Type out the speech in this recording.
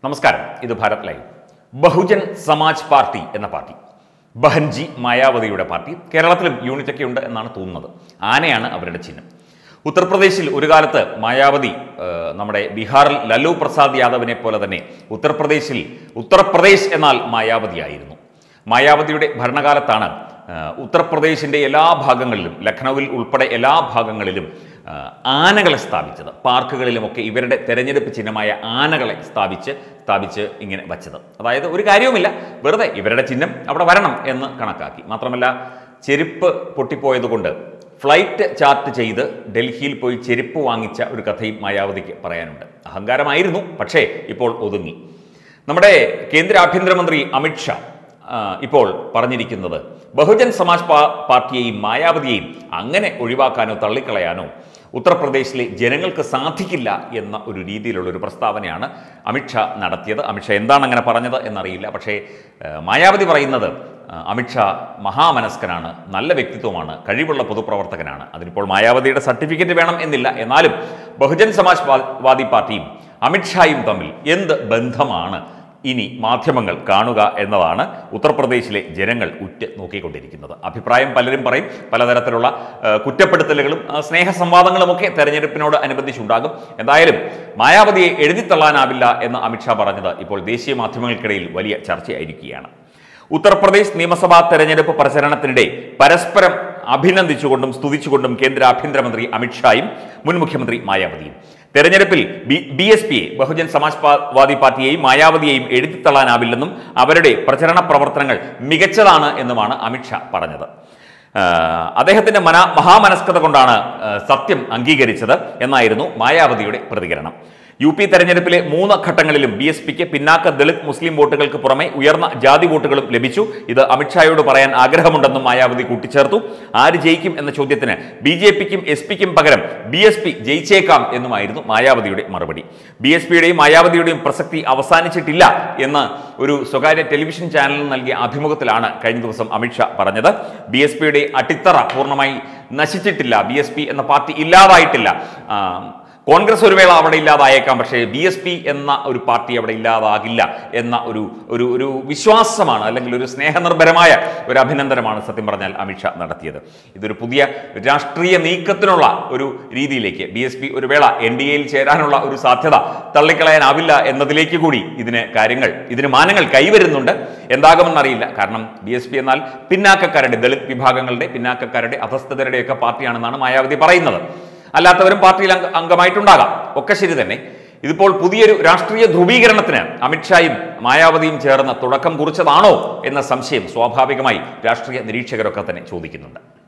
നമസ്കാരം ഇത് Bharat live Bahujan Samaj party എന്ന പാർട്ടി ബഹൻജി മായാവതിയുടെ പാർട്ടി കേരളത്തിലും യൂണിറ്റൊക്കെ ഉണ്ട് എന്നാണ് തോന്നുന്നത് ആനയാണ് അവരുടെ ചിഹ്നം ഉത്തർപ്രദേശിൽ ഒരു കാലത്ത് മായാവതി ആ, നമ്മുടെ ബീഹാറിൽ ലല്ലു പ്രസാദ് യാദവിനെ പോലെ തന്നെ ഉത്തർപ്രദേശിൽ ഉത്തർപ്രദേശ് എന്നാൽ മായാവതിയായിരുന്നു മായാവതിയുടെ ഭരണകാലത്താണ് ആ, ഉത്തർപ്രദേശിൻ്റെ എല്ലാ ഭാഗങ്ങളിലും ലഖ്നൌവിൽ ഉൾപ്പെടെ എല്ലാ ഭാഗങ്ങളിലും ആ, ആനകളെ സ്ഥാപിച്ചത് പാർക്കുകളിലുമൊക്കെ ഇവരുടെ തെരഞ്ഞെടുപ്പ് ചിഹ്നമായ ആനകളെ സ്ഥാപിച്ച് സ്ഥാപിച്ച് ഇങ്ങനെ വച്ചത് അതായത് ഒരു കാര്യവുമില്ല വെറുതെ ഇവരുടെ ചിഹ്നം അവിടെ വരണം എന്ന് കണക്കാക്കി മാത്രമല്ല ചെരുപ്പ് പൊട്ടിപ്പോയതുകൊണ്ട് ഫ്ലൈറ്റ് ചാർട്ട് ചെയ്ത് ഡൽഹിയിൽ പോയി ചെരുപ്പ് വാങ്ങിച്ച ഒരു കഥയും മായാവതിക്ക് പറയാനുണ്ട് അഹങ്കാരമായിരുന്നു പക്ഷേ ഇപ്പോൾ ഒതുങ്ങി നമ്മുടെ കേന്ദ്ര ആഭ്യന്തരമന്ത്രി അമിത്ഷാ ആ, ഇപ്പോൾ പറഞ്ഞിരിക്കുന്നത് ബഹുജൻ സമാജ് പാ- പാർട്ടിയെയും മായാവതിയെയും അങ്ങനെ ഒഴിവാക്കാനോ തള്ളിക്കളയാനോ ഉത്തർപ്രദേശിലെ ജനങ്ങൾക്ക് സാധിക്കില്ല എന്ന ഒരു രീതിയിലുള്ള ഒരു പ്രസ്താവനയാണ് അമിത്ഷാ നടത്തിയത് അമിത്ഷാ എന്താണ് അങ്ങനെ പറഞ്ഞത് എന്നറിയില്ല പക്ഷേ ആ, മായാവതി പറയുന്നത് ആ, അമിത്ഷാ മഹാമനസ്കനാണ് നല്ല വ്യക്തിത്വമാണ് കഴിവുള്ള പൊതുപ്രവർത്തകനാണ് അതിനിപ്പോൾ മായാവതിയുടെ സർട്ടിഫിക്കറ്റ് വേണം എന്നില്ല എന്നാലും ബഹുജൻ സമാജ് വാ- വാദി പാർട്ടിയും അമിത്ഷായും തമ്മിൽ എന്ത് ബന്ധമാണ് ഇനി മാധ്യമങ്ങൾ കാണുക എന്നതാണ് ഉത്തർപ്രദേശിലെ ജനങ്ങൾ ഉറ്റ് നോക്കിക്കൊണ്ടിരിക്കുന്നത് അഭിപ്രായം പലരും പറയും പലതരത്തിലുള്ള ആ, കുറ്റപ്പെടുത്തലുകളും ആ, സ്നേഹസംവാദങ്ങളുമൊക്കെ തെരഞ്ഞെടുപ്പിനോട് അനുബന്ധിച്ചുണ്ടാകും എന്തായാലും മായാവതിയെ എഴുതിത്തള്ളാനാവില്ല എന്ന് അമിത്ഷാ പറഞ്ഞത് ഇപ്പോൾ ദേശീയ മാധ്യമങ്ങൾക്കിടയിൽ വലിയ ചർച്ചയായിരിക്കുകയാണ് ഉത്തർപ്രദേശ് നിയമസഭാ തെരഞ്ഞെടുപ്പ് പ്രചരണത്തിനിടെ പരസ്പരം അഭിനന്ദിച്ചുകൊണ്ടും സ്തുതിച്ചുകൊണ്ടും കേന്ദ്ര ആഭ്യന്തരമന്ത്രി അമിത്ഷായും മുൻ മുഖ്യമന്ത്രി മായാവതിയും തെരഞ്ഞെടുപ്പിൽ ബി ബി എസ് പിയെ ബഹുജൻ സമാജ് പാ- വാദി പാർട്ടിയെയും മായാവതിയെയും എഴുതിത്തള്ളാനാവില്ലെന്നും അവരുടെ പ്രചരണ പ്രവർത്തനങ്ങൾ മികച്ചതാണ് എന്നുമാണ് അമിത്ഷാ പറഞ്ഞത് ആഹ് അദ്ദേഹത്തിന്റെ മന മഹാമനസ്കത കൊണ്ടാണ് ആഹ് സത്യം അംഗീകരിച്ചത് എന്നായിരുന്നു മായാവതിയുടെ പ്രതികരണം യു പി തെരഞ്ഞെടുപ്പിലെ മൂന്ന് ഘട്ടങ്ങളിലും ബി എസ് പിക്ക് പിന്നാക്ക ദളിത് മുസ്ലിം വോട്ടുകൾക്ക് പുറമെ ഉയർന്ന ജാതി വോട്ടുകളും ലഭിച്ചു ഇത് അമിത്ഷായോട് പറയാൻ ആഗ്രഹമുണ്ടെന്നും മായാവതി കൂട്ടിച്ചേർത്തു ആര് ജയിക്കും എന്ന ചോദ്യത്തിന് ബി ജെ പിക്കും എസ് പിക്കും പകരം ബി എസ് പി ജയിച്ചേക്കാം എന്നുമായിരുന്നു മായാവതിയുടെ മറുപടി ബി എസ് പിയുടെയും മായാവതിയുടെയും പ്രസക്തി അവസാനിച്ചിട്ടില്ല എന്ന് ഒരു സ്വകാര്യ ടെലിവിഷൻ ചാനലിന് നൽകിയ അഭിമുഖത്തിലാണ് കഴിഞ്ഞ ദിവസം അമിത്ഷാ പറഞ്ഞത് ബി എസ് പിയുടെ അട്ടിത്തറ പൂർണ്ണമായി നശിച്ചിട്ടില്ല ബി എസ് പി എന്ന പാർട്ടി ഇല്ലാതായിട്ടില്ല ആ, കോൺഗ്രസ് ഒരു വേള അവിടെ ഇല്ലാതായേക്കാം പക്ഷേ ബി എസ് പി എന്ന ഒരു പാർട്ടി അവിടെ ഇല്ലാതാകില്ല എന്ന ഒരു ഒരു ഒരു വിശ്വാസമാണ് അല്ലെങ്കിൽ ഒരു സ്നേഹനിർഭരമായ ഒരു അഭിനന്ദനമാണ് സത്യം പറഞ്ഞാൽ അമിത്ഷാ നടത്തിയത് ഇതൊരു പുതിയ രാഷ്ട്രീയ നീക്കത്തിനുള്ള ഒരു രീതിയിലേക്ക് ബി എസ് പി ഒരു വേള എൻ ഡി എയിൽ ചേരാനുള്ള ഒരു സാധ്യത തള്ളിക്കളയാനാവില്ല എന്നതിലേക്ക് കൂടി ഇതിന് കാര്യങ്ങൾ ഇതിന് മാനങ്ങൾ കൈവരുന്നുണ്ട് എന്താകുമെന്നറിയില്ല കാരണം ബി എസ് പി എന്നാൽ പിന്നാക്കക്കാരുടെ ദളിത് വിഭാഗങ്ങളുടെ പിന്നാക്കക്കാരുടെ അധസ്ഥിതരുടെയൊക്കെ പാർട്ടിയാണെന്നാണ് മായാവതി പറയുന്നത് അല്ലാത്തവരും പാർട്ടിയിൽ അംഗ അംഗമായിട്ടുണ്ടാകാം ഒക്കെ ശരി തന്നെ ഇതിപ്പോൾ പുതിയൊരു രാഷ്ട്രീയ ധ്രുവീകരണത്തിന് അമിത്ഷായും മായാവതിയും ചേർന്ന് തുടക്കം കുറിച്ചതാണോ എന്ന സംശയം സ്വാഭാവികമായി രാഷ്ട്രീയ നിരീക്ഷകരൊക്കെ തന്നെ ചോദിക്കുന്നുണ്ട്